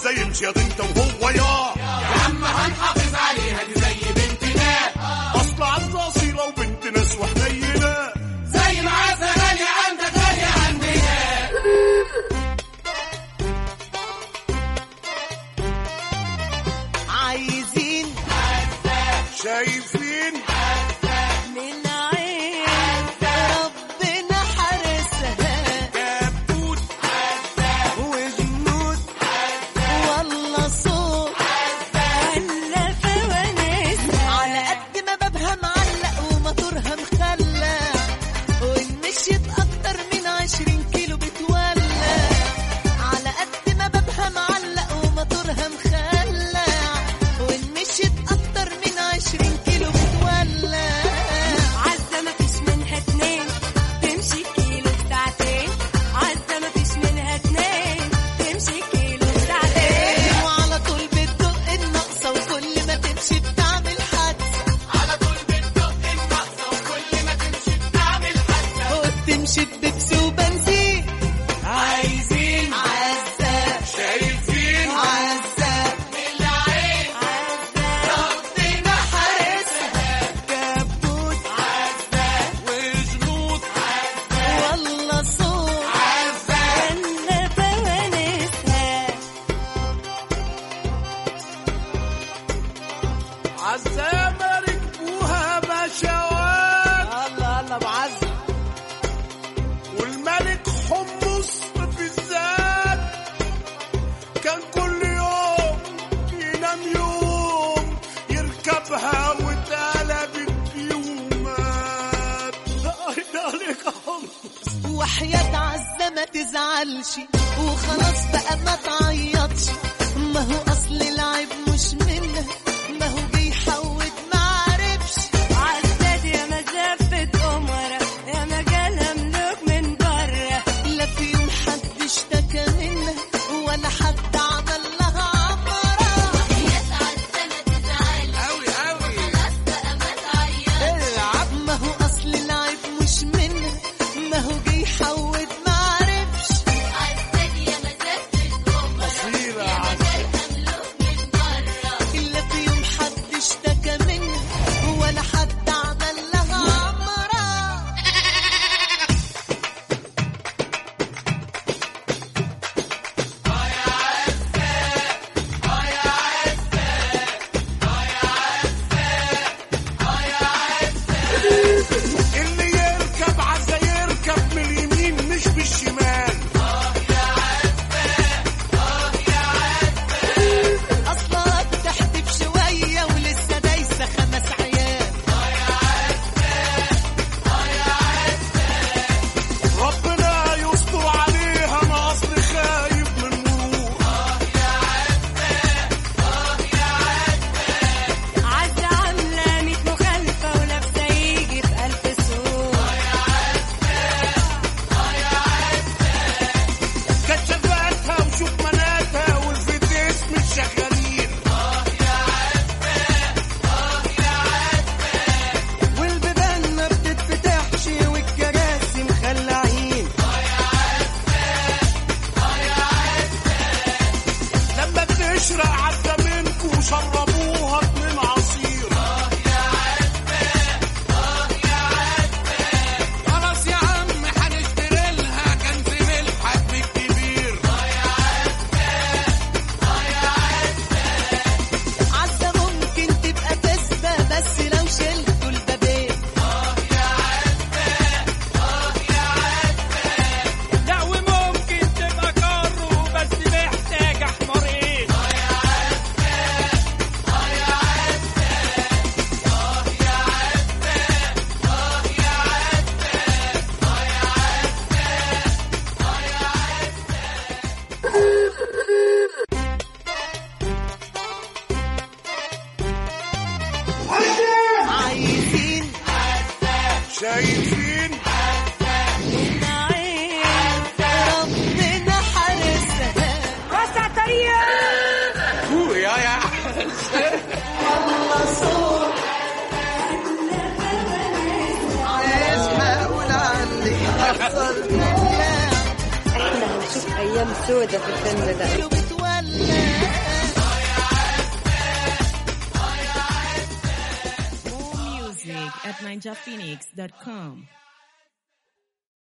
ازاي يمشي يا انت وهو يا يا عم هنحافظ عليها دي زي بنتنا اصل عزة اصيلة وبنت ناس وحنينة زي ما عزة غالية عندك غالية عندنا عايزين شايفين من عين ربنا حارسها كبوت وجنود والله صوت ولا فوانيس على قد ما بابها معلق وموتورها مخلع وان مشيت اكتر من عشرين كيلو بتولع على قد ما بابها معلق وموتورها مخلع وان مشيت اكتر من عشرين كيلو بتولع عزة ما فيش منها اتنين تمشي كيلو في ساعتين عزة ما فيش منها اتنين تمشي كيلو في ساعتين وعلى طول بتدق الناقصة وكل ما تمشي بتعمل حادثة على طول بتدق النقصة وكل ما تمشي بتعمل حادثة وبتمشي ببيبسي وبنزين عايزين عزة شايفين عزة من العين ربنا حارسها كبوت وجنود والله صوت ولا فوانيسها عزامة ركبوها بشوات الله الله بعزة والملك حمص بالذات كان كل يوم ينام يوم يركبها واتقلبت يومات ده عليك يا حمص وحياة عزة ما تزعلش وخلاص بقى ما تعيطش ما هو أصل العيب مش منها ما هو جه يحود ما عرفش عزة دي يا مزفة أمرة يا مجالها ملوك من برا لا في يوم حد اشتكى منها ولا حد عمل لها عمرة أوي أوي العب ما هو أصل العيب مش منها ما هو جه يحود ما عرفش أصيلة يا عزة إلا في يوم حد اشتكى منها ولا حد عمل لها عمرة اللي يركب عزة يركب من اليمين مش بالشمال أصلا بتحتف شوية ولسه دايسة خمس عيال ربنا يستر عليها انا اصلي خايف من مرور عزة عاملة ميت مخالفة ولابسة يجي في ألف سوق كشفاتها وشوف مناتها والفيديس مش شغالين والبيبان ما بتتفتحش والكراسي مخلعين لما بتشرق عدى منكم شربوها اتنين عصير خلاص يا عم هنشتري لها كنز ملح حجم كبير عزة ممكن تبقى تسبة بس لو شلتوا البابين لا وممكن تبقى كارو بس محتاج حمارين عايزين شايفين من عين ربنا حارسها وسع طريق يا يا والله صوت عايز هقول عني حصل الدنيا احنا هنشوف أيام سودة في الفيلم ده بتولع at ninjaphoenix.com.